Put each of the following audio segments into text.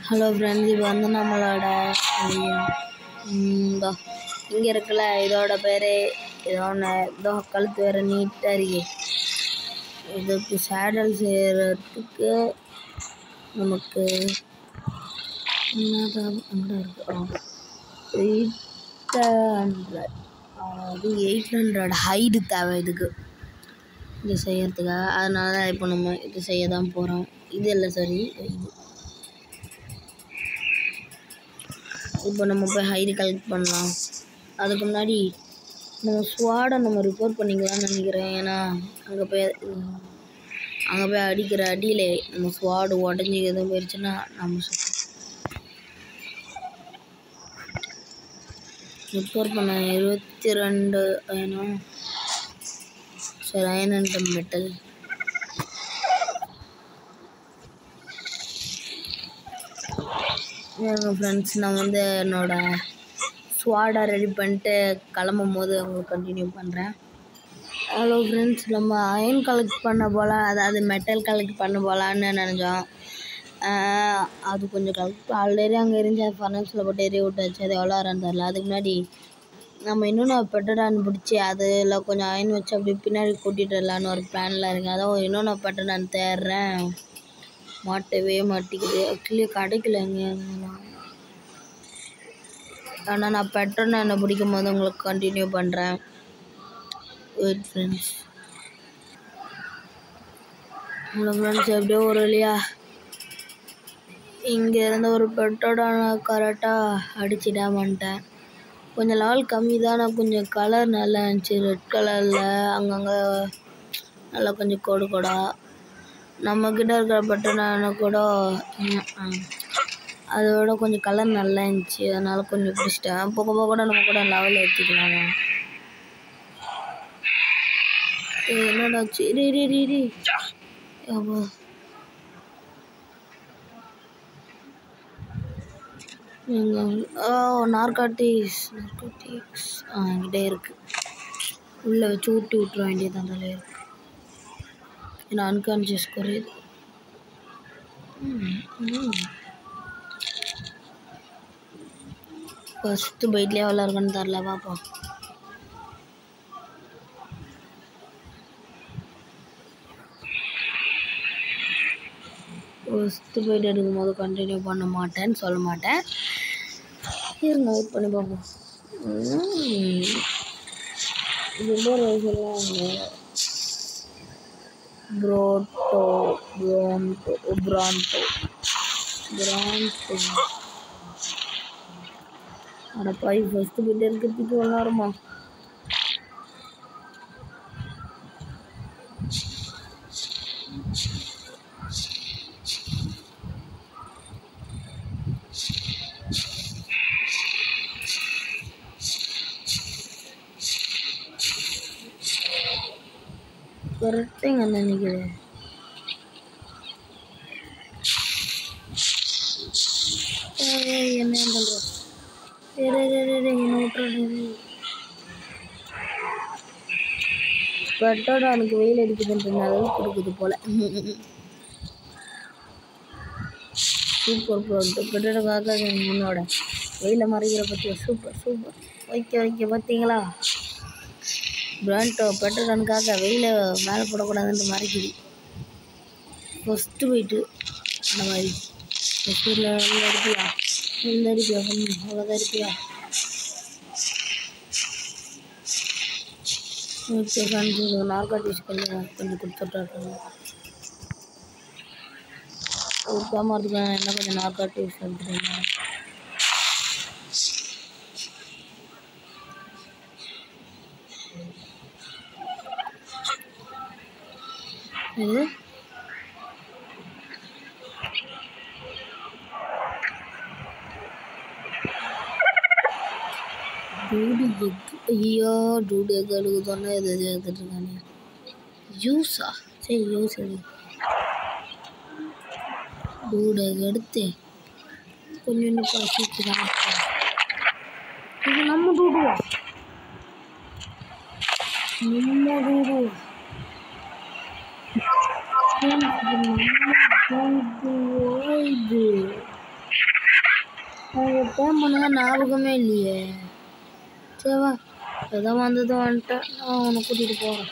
Hello friends இப்போ வந்து நம்மளோட இதோ இங்கே இருக்குல்ல இதோட பேர் ஏதோ ஒன்று இதோ கழுத்து வேறு நீட்டாக இருக்கு இதுக்கு சேடல் செய்கிறதுக்கு நமக்கு என்னதான் அங்கே இருக்கு எயிட் ஹண்ட்ரட் அது எயிட் ஹண்ட்ரட் ஹைடு தேவை இதுக்கு இது செய்யறதுக்காக அதனால தான் இப்போ நம்ம இது செய்ய தான் போகிறோம் இது இல்லை சாரி இது இப்போ நம்ம போய் ஹைடு கலெக்ட் பண்ணலாம் அதுக்கு முன்னாடி நம்ம ஸ்வாடை நம்ம ரிப்போர்ட் பண்ணிக்கலாம்னு நினைக்கிறேன் ஏன்னா அங்கே போய் அங்கே போய் அடிக்கிற அடியில் நம்ம ஸ்வாடு உடஞ்சி எதுவும் போயிடுச்சுன்னா நம்ம சுத்தம் ரிப்போர்ட் பண்ண இருபத்தி ரெண்டு வேணும் சரி அயன் அண்ட் மெட்டல் எங்கள் ஃப்ரெண்ட்ஸ் நான் வந்து என்னோட ஸ்வாடை ரெடி பண்ணிட்டு கிளம்பும் போது உங்களுக்கு கண்டினியூ பண்ணுறேன் ஹலோ ஃப்ரெண்ட்ஸ் நம்ம அயன் கலெக்ட் பண்ண போல அதாவது மெட்டல் கலெக்ட் பண்ண போகலான்னு நினச்சோம் அது கொஞ்சம் கலெக்ட் ஆல்ரெடி அங்கே இருந்துச்சு அது ஃபர்னஸில் போட்டு எரிய விட்டாச்சு அது எவ்வளோ வரேன்னு தெரில அதுக்கு முன்னாடி நம்ம இன்னும் நான் பெட்டடான் பிடிச்சி அதில் கொஞ்சம் அயன் வச்சு அப்படியே பின்னாடி கூட்டிகிட்டு வரலான்னு ஒரு பிளானில் இருக்கேன் அதான் இன்னும் நான் பெட்டடான் தேடுறேன் மாட்டவே மாட்டேங்குது ஆக்சுவலி கிடைக்கல எங்கே ஆனால் நான் பெட்டர் என்னை பிடிக்கும் போது உங்களுக்கு கண்டினியூ பண்ணுறேன் வெயிட் ஃப்ரெண்ட்ஸ் ஹலோ ஃப்ரெண்ட்ஸ் எப்படியோ ஒரு வழியா இங்கே இருந்த ஒரு பெட்டோட நான் கரெக்டாக அடிச்சிடாம வந்துட்டேன் கொஞ்சம் லெவல் கம்மி தான் நான் கொஞ்சம் கலர் நல்லா இருந்துச்சு ரெட் கலரில் அங்கங்கே நல்லா கொஞ்சம் கோடு கோடா நம்மக்கிட்ட இருக்கிற பட்டனை கூட அதோட கொஞ்சம் கலர் நல்லா இருந்துச்சு அதனால் கொஞ்சம் பிடிச்சிட்டேன் போக போக கூட நம்ம கூட லெவல் ஏற்றிக்கலாம் என்னடா சரி ரீ ரீ ரீ அப்போ ஓ நார்காட்டிக்ஸ் நார்காட்டிக்ஸ் ஆ என்கிட்ட இருக்குது உள்ளே வச்சு ஊட்டி விட்டுற வேண்டியது அந்த இருக்கு ஏன்னா அன்கான்ஷியஸ் குறையுது ஃபஸ்ட்டு பைட்லேயே எவ்வளோ இருக்குன்னு தெரில பார்ப்போம் ஃபஸ்ட்டு பைட் எடுக்கும் போது கண்டினியூ பண்ண மாட்டேன்னு சொல்ல மாட்டேன் இருங்க வெயிட் பண்ணி பார்ப்போம் ரொம்ப சொல்லுவாங்க ப்ரோட்டோ ப்ரோன்டோ ப்ரான்டோ ப்ரான்டோ அட பாய் ஃபஸ்ட்டு போயிட்டு இருக்கிறதுக்கு ஒன்றா வருமா கரெக்டாக இங்கே நினைக்கிறேன் என்ன பண்ணுறோம் என்ன விட்டுறது பட்டோட எனக்கு வெயில் அடிக்குதுன்றனால கொடுக்குது போல சூப்பர் ப்ரோட்டு பெட்டோட காக்காது முன்னோட வெயில மறைக்கிற பற்றியா சூப்பர் சூப்பர் வைக்க வைக்க பார்த்தீங்களா பிராண்டோ பெட்டோடனுக்காக வெயில மேலே போடக்கூடாதுன்ட்டு மறைக்குது ஃபஸ்ட்டு போயிட்டு அந்த மாதிரி ஃபஸ்ட்டில் வந்து அடிப்பியா இந்த அடிப்பியா கொஞ்சம் அவ்வளோதான் அடிப்பியா ஓகே ஃப்ரெண்ட்ஸ் நார்காட்டிக்ஸ் கொஞ்சம் கொஞ்சம் கொடுத்துட்றாங்க கொடுக்காம இருக்கு என்ன கொஞ்சம் நார்காட்டிக்ஸ் எடுத்துருங்க இது டூடு எக் ஐயோ டூடு எக் எடுக்க சொன்னால் எது எது எடுத்துட்டு இருக்கானே ஜூஸா சரி ஜூஸ் எடு டூடு எக் எடுத்து கொஞ்சம் இன்னும் பசிச்சுதான் இது நம்ம டூடுவா நம்ம டூடு இது நம்ம டூடுவா இது ஃபோன் பண்ணதான் ஞாபகமே இல்லையே சரி வா ஏதோ வந்தது வந்துட்டேன் நான் உன்னை கூட்டிகிட்டு போகிறேன்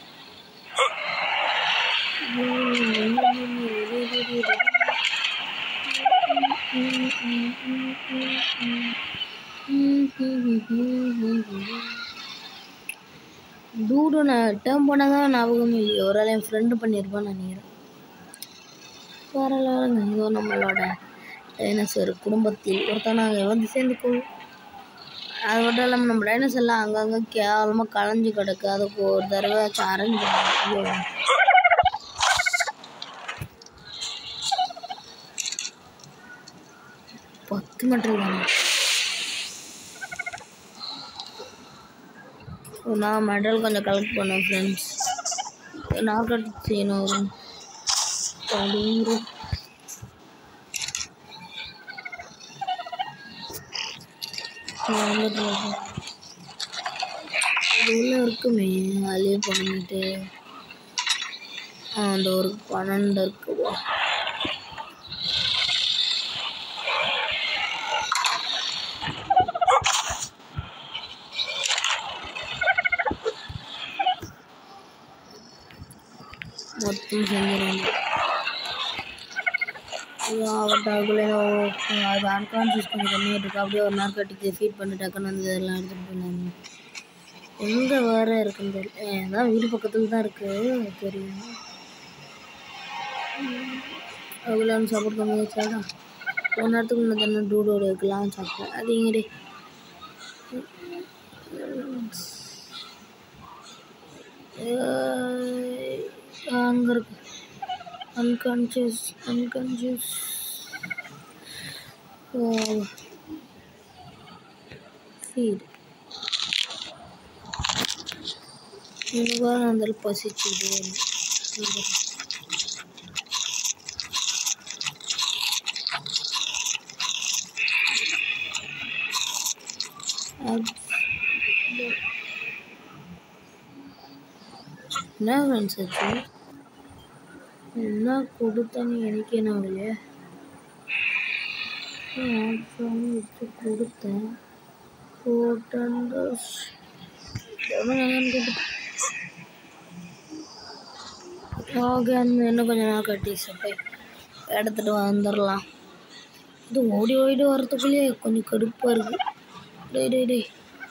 டூடு நான் டேர்ம் பண்ணால் தான் ஞாபகமே இல்லையே ஒரு ஆள் என் ஃப்ரெண்டு பண்ணியிருப்பான்னு நினைக்கிறேன் பரவாயில்லைங்க இதோ நம்மளோட டைனோசர் குடும்பத்தில் ஒருத்தனாங்க வந்து சேர்ந்துக்கோ அது மட்டும் இல்லாமல் நம்ம டைனோசர் எல்லாம் அங்கங்கே கேவலமாக களைஞ்சு கிடக்கு அதுக்கு ஒரு தடவை அரேஞ்ச் பண்ணி பத்து மீட்டர் தானே நான் மெடல் கொஞ்சம் கலெக்ட் பண்ணேன் ஃப்ரெண்ட்ஸ் நாக் அவுட் செய்யணும் ஒரு அப்படிங்கிற வந்துட்டு இருக்கேன். அது உள்ள இருக்குமே அதுலேயே பண்ணிட்டு அந்த ஒரு பன்னெண்டு இருக்குவா மொத்தம் செஞ்சிருவாங்க அவட்டாக்குள்ளே அது அன்கான்சியஸ் கொஞ்சம் கம்மியாக இருக்கு அப்படியே ஒரு நார்கட்டிக்கு ஃபீட் பண்ணி டக்குன்னு வந்து இதெல்லாம் எடுத்துகிட்டு போயிடலாம் எங்கே வேற இருக்குன்னு தெரியல ஏதான் வீடு பக்கத்தில் தான் இருக்குது தெரியும் அவ்வளோ சாப்பாடு கம்மியாக வச்சாடா ஒரு நேரத்துக்கு முன்னாடி தானே டூடோட இருக்கலாம் சாப்பிட்டேன் அது எங்கடி அங்கே இருக்கு unconscious unconscious oh. feed எனக்கு அந்த பசிச்சுது என்ன ஃப்ரெண்ட்ஸ் ஆச்சு என்ன கொடுத்தேன்னு எனக்கு என்ன இல்லையே ஆப்ஷன் வச்சு கொடுத்தேன் போட்டண்டஸ் ஓகே அந்த இன்னும் கொஞ்சம் நாள் கட்டி போய் எடுத்துகிட்டு வந்துடலாம் இது ஓடி ஓடி வரத்துக்குள்ளேயே கொஞ்சம் கடுப்பாக இருக்கு டேய் டேய் டேய்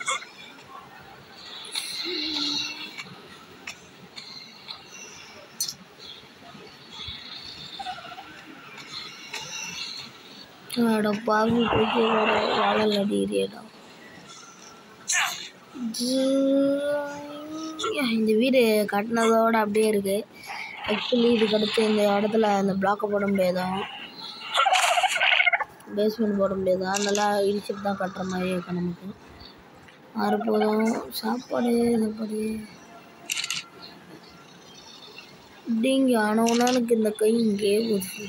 அட பாவி போய் வர வாழல் அடிக்கிறியடா இந்த வீடு கட்டினதோட அப்படியே இருக்கு ஆக்சுவலி இதுக்கு அடுத்து இந்த இடத்துல அந்த பிளாக்கை போட முடியாதான் பேஸ்மெண்ட் போட முடியாதா அதெல்லாம் இடிச்சுட்டு தான் கட்டுற மாதிரி இருக்கும் நமக்கு ஆறு போதும் சாப்பாடு சாப்பாடு இப்படிங்க ஆனால் எனக்கு இந்த கை இங்கே போச்சு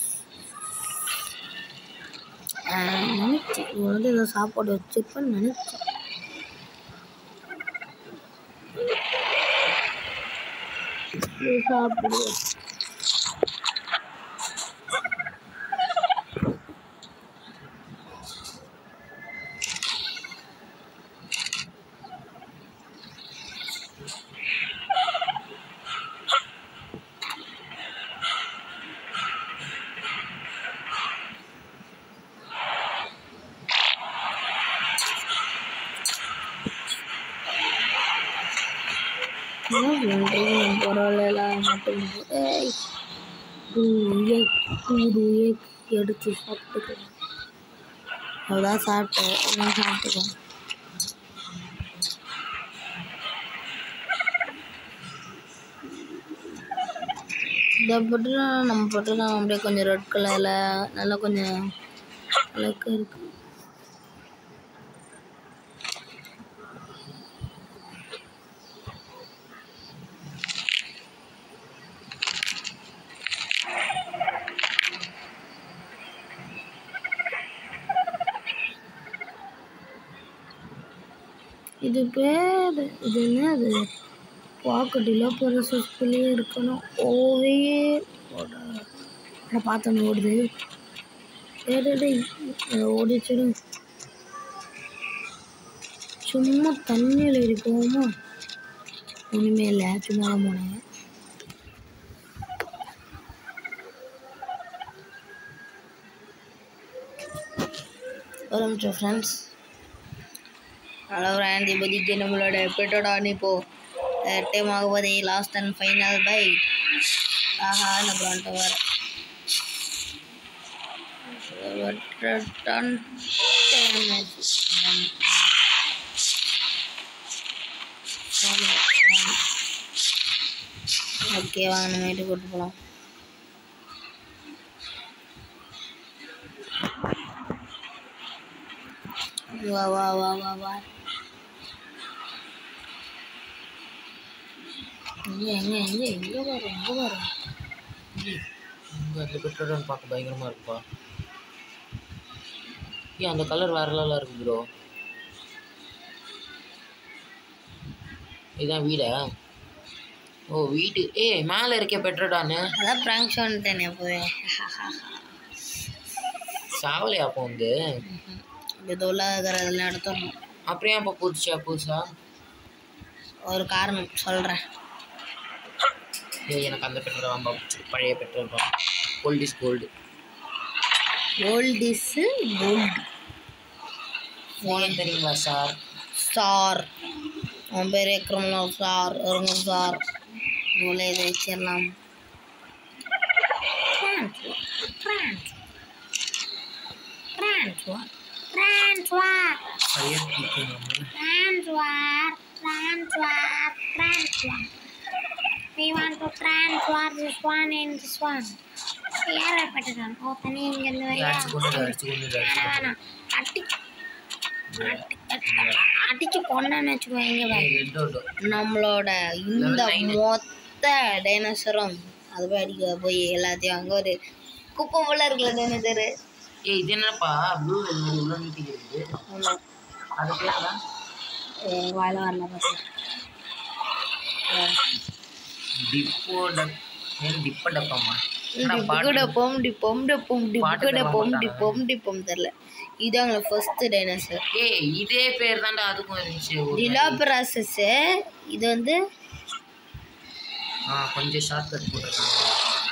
நினச்சேன் இவன் வந்து ஏதோ சாப்பாடு வச்சிருப்பேன்னு நினச்சேன் சாப்பிடு என்ன பண்ணுறீங்க பரவாயில்ல மட்டும் ஏய் டூயே டூயே எடுத்து சாப்பிட்டுக்கலாம் அவ்வளோதான் சாப்பிட்டேன் எல்லாம் சாப்பிட்டுக்கோம் இதை போட்டுலாம் நம்ம போட்டுலாம் அப்படியே கொஞ்சம் ரெட் கலரில் நல்லா கொஞ்சம் அழகாக இருக்கு இது பேர் இது என்னது பாக்கெட்டில் ப்ரொசஸ்க்குள்ளேயே இருக்கணும் ஓவே நான் பார்த்தேன் ஓடுது டேய் டேய், டேய் அதை ஓடிச்சிடும் சும்மா தண்ணியில் ஏறி போவோமா ஒன்றுமே இல்லை சும்மா தான் போனேன் ஒரு நிமிஷம் ஃப்ரெண்ட்ஸ் ஹலோ ஃப்ரெண்ட் இப்போதைக்கு நம்மளோட பெட்டோட இப்போ டைம் ஆக போதே லாஸ்ட் அண்ட் ஃபைனல் பை ஆஹா நம்ம வந்துட்டு வர டன் ஓகே வாங்க நம்ம வீட்டுக்கு கூட்டு போகலாம் வா வா வா வா வா எங்க எங்க எங்க எங்க வரும் எங்க வரும் இங்கே அந்த பெட்ரோல் பார்க்க பயங்கரமாக இருக்குப்பா ஏன் அந்த கலர் வேற லெவலாக இருக்கு ப்ரோ இதுதான் வீடா ஓ வீடு ஏய் மேலே இருக்க பெட்ரோடான்னு அதான் ப்ராங்க் ஷோன்ட்டேனே போய் சாவலையா அப்போ வந்து இது உள்ள இருக்கிறதெல்லாம் எடுத்துடணும் அப்புறம் ஏன் இப்போ புதுசா புதுசா ஒரு காரணம் சொல்கிறேன் ஏய் எனக்கு அந்த பெட்ரோல் ரொம்ப பிடிச்சிருக்கு பழைய பெட்ரோல் தான் gold is gold gold is gold phone தெரியுங்களா சார் சார் அவன் பேர் கிரிமினல் சார் இருங்க சார் இவ்வளோ இதை வச்சிடலாம் Transfer, பையன் பிடிக்கும் transfer, transfer, transfer. We want to transfer this one and this one. யாரை பட்டுதான் ஓ தனி இங்க இருந்து வரையா அடிச்சு கொண்டு அடிச்சு கொண்டு வேணாம், வேணாம். அடி அடி- அடி- அடிச்சு கொண்டான்னு வச்சுக்கோ எங்க வேற ரெண்டு ஒன்று நம்மளோட இந்த Level nine. மொத்த டைனோசரும் அது போய் அடிக்க போய் எல்லாத்தையும் அங்கே ஒரு குப்பை போல இருக்குல்ல டைனோசரு ஏய் இது என்னப்பா ப்ளூ இவ்வளோ நீட்டிங் இருக்குது அது பேர் தான் வாயில வரல பார்த்தேன் டிப்போ டப் ஏன் டிப்ப டப்பாமா என்னடா பாட்டு? டிப்புகடப்போம் டிப்போம் டிப்போம் பாட்டு டிப்புகடப்போம் தர டிப்போம் டிப்போம் தெரில இதாங்கள ஃபர்ஸ்ட் டைனோசர் ஏய் இதே பேர் தான்டா அதுக்கும் இருந்துச்சு ஒரு டிலாப்ராசஸ் இது வந்து ஆ கொஞ்சம் ஷார்ட் கட் போட்டிருக்காங்க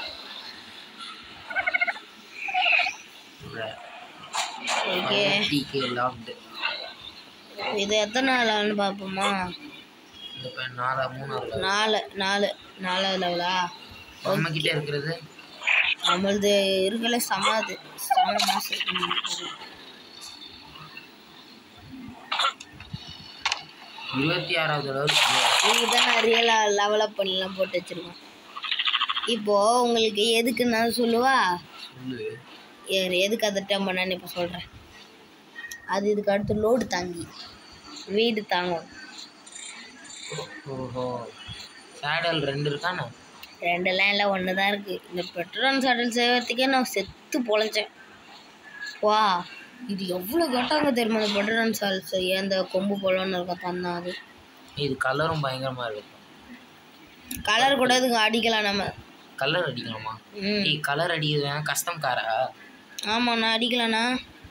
ஓகே டிகே லாக்டு இது எத்தனை நாளான்னு பார்ப்போமா இந்த பேர் நாலா மூணாவது நாலு நாலு நாலாவது லெவலா நம்ம கிட்ட இருக்கிறது நம்மளது இருக்கல சமாது சம மாசம் இருபத்தி ஆறாவது லெவல் இதுக்கு தான் நான் ரியலாக லெவலப் பண்ணிலாம் போட்டு வச்சுருக்கோம் இப்போது உங்களுக்கு எதுக்கு நான் சொல்லுவா சொல்லு எ- எதுக்கு அதை டைம் பண்ணேன்னு இப்போ சொல்கிறேன் அது இதுக்கு அடுத்து லோடு தாங்கி வீடு தாங்கும் ஓஹோ சேடல் ரெண்டு இருக்கானே ரெண்டெல்லாம் இல்லை ஒன்று தான் இருக்குது இந்த பெட்ரோல் சடல் செய்வதுக்கே நான் செத்து பொழைச்சேன் வா இது எவ்வளோ கட்டாங்க தெரியுமா இந்த பெட்ரோல் சால் செய்ய அந்த கொம்பு போலன்னு இருக்க தந்தான் அது இது கலரும் பயங்கரமா இருக்கு கலர் கூட இதுக்கு அடிக்கலாம் நம்ம கலர் அடிக்கலாமா ம் ஏய் கலர் அடிக்கிறது கஷ்டம் காரா ஆமாம் நான் அடிக்கலாண்ணா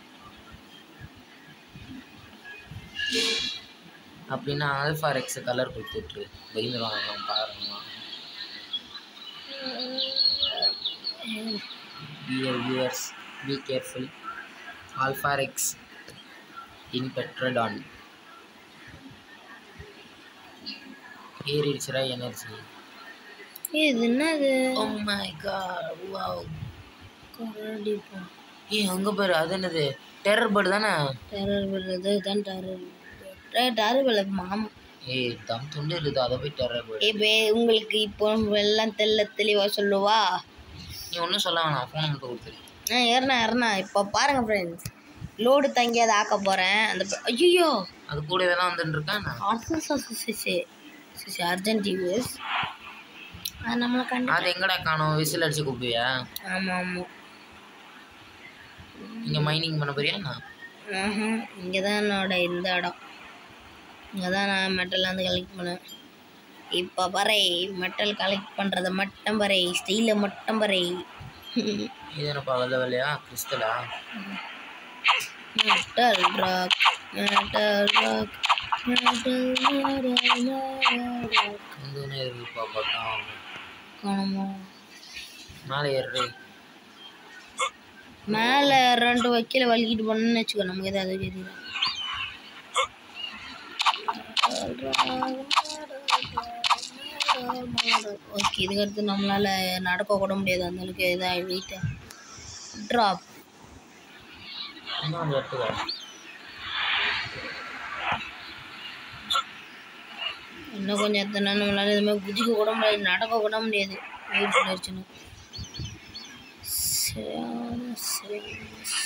அப்படின்னா ஆல்ஃபா ரெக்ஸ் கலர் கொடுத்துட்ரு பயந்துருவாங்க பாருங்க dear viewers be careful alpha rex in pteranodon ஏறிடுச்சுடா எனர்ஜி இது என்னது ஓ மை காட் வாவ் கரடிப்பா ஏய் அங்கே பாரு அது என்னது டெரர் பேர்டு தானே டெரர் விடுறது தான் டெரர் டெரர் வில மாமா ஏய் தம் துண்டு இருக்குது அதை போய் டெரர் பேர்டு இப்போ உங்களுக்கு இப்போ எல்லாம் தெல்ல தெளிவாக சொல்லுவா நீ ஒன்றும் சொல்ல வேணாம் ஃபோனை மட்டும் கொடுத்துரு ஆ ஏறினா ஏறினா இப்போ பாருங்க ஃப்ரெண்ட்ஸ் லோடு தங்கி அதை ஆக்க போகிறேன் அந்த ஐயோ அது கூடவே தான் வந்துட்டு இருக்கான் சிசி அர்ஜென்ட் யூஎஸ் அது நம்மளை கண்டு அது எங்கடா காணோம் விசில் அடிச்சு கூப்பிடுவியா ஆமாம் ஆமாம் இங்கே மைனிங் பண்ண போறியா நான் இங்கே தான் என்னோட இந்த இடம் இங்கே தான் நான் மெட்டல்லாம் வந்து கலெக்ட் பண்ணேன் இப்போ பறை மெட்டல் கலெக்ட் பண்ணுறத மட்டும் பறை ஸ்டீலை மட்டும் பறை இது என்னப்பா வெள்ளை வெள்ளையா கிறிஸ்டலா மெட்டல் ராக் மெட்டல் ராக் வந்துனே இருக்கு பாப்பா காணுமா மேலே ஏறு மேலே ரெண்டு வைக்கல வலிக்கிட்டு போனோம்னு வச்சுக்கோ நமக்கு ஏதாவது தெரியும் ஓகே இதுக்கடுத்து நம்மளால நடக்க கூட முடியாது அந்த அளவுக்கு இதாக வெயிட்டு ட்ராப் இன்னும் அந்த இடத்துக்கு இன்னும் கொஞ்சம் எத்தனை நம்மளால இது மாதிரி குதிக்க கூட முடியாது நடக்க கூட முடியாது வெயிட் சொல்லிடுச்சுன்னு சரியான சரியான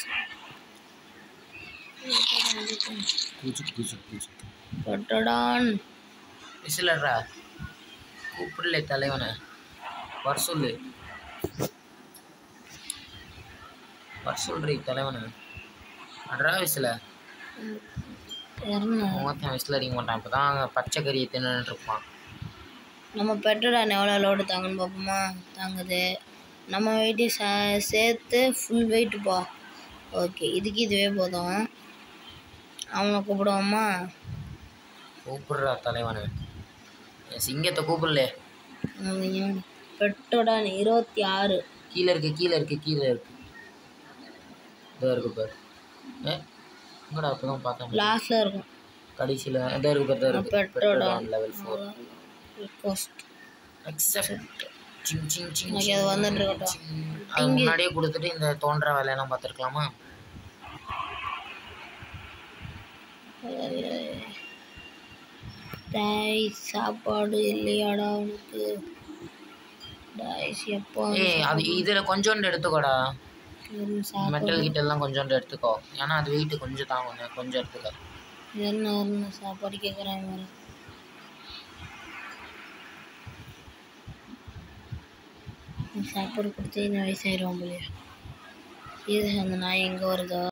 பூச்சி பூச்சி பூச்சி பட்டடான் விசிலர்ரா கூப்பிடல தலைவனை வர சொல்லு வர சொல்றி தலைவனை அட்ரா விசில இறங்க ஒருத்தன் விசில் அடிக்க மாட்டான் இப்போ தான் பச்சை கறியை தின்னுட்டு இருப்பான் நம்ம பெட்ரோடான் எவ்வளோ லோடு தாங்கன்னு பார்ப்போமா தாங்குது நம்ம வெயிட்டு சே சேர்த்து ஃபுல் வெயிட்டு போ ஓகே இதுக்கு இதுவே போதும் அவனை கூப்பிடுவோமா கூப்பிடுறா தலைவனை என் சிங்கத்தை கூப்பிடல பெட்ரோடான் இருபத்தி ஆறு கீழே இருக்கு கீழே இருக்கு கீழே இருக்கு இதோ இருக்கு பாரு ஏ எங்கடா அப்போ தான் பார்த்தேன் லாஸ்ட்டில் இருக்கும் கடைசியில் இதோ இருக்கு பாரு இதோ இருக்கு pteranodon level four request accept சிங் சிங் சிங் எனக்கு அது வந்துட்டு இருக்கட்டும் அது முன்னாடியே கொடுத்துட்டு இந்த தோன்ற வேலையெல்லாம் பார்த்துருக்கலாமா டாய் சாப்பாடு இல்லையாடா உனக்கு டாய்ஸ் எப்போ ஏய் அது இதில் கொஞ்சோண்டு எடுத்துக்கோடா சாப்பாடு மெட்டல் கிட்ட எல்லாம் கொஞ்சோண்டு எடுத்துக்கோ ஏன்னா அது வெயிட் கொஞ்சம் தாங்க கொஞ்சம் எடுத்துக்கோ என்ன என்ன சாப்பாடு கேட்குறாங்க வேறு சாப்பாடு கொடுத்து இந்த வயசாயிரும் போலியா இது அந்த நாய் எங்கே வருதோ